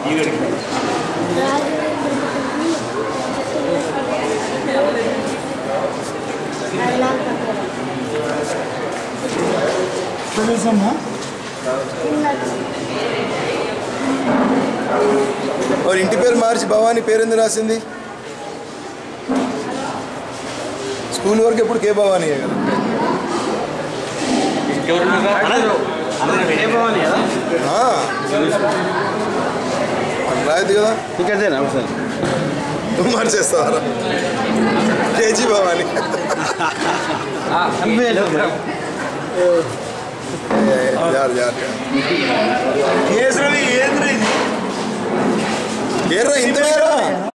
తెలుసమ్మా మరి ఇంటి పేరు మార్చి భవానీ పేరు ఎందుకు రాసింది స్కూల్ వరకు ఎప్పుడు కే భవానీ కదా ఆ. అది రాయద్దు కదా ఇంకదేనా ఒకసారి నువ్వు మార్చేస్తావా కేజీ భవానీ ఏ, జారు జారు కేసరి ఏంద్రీ ఏర్రా ఇంత వేరా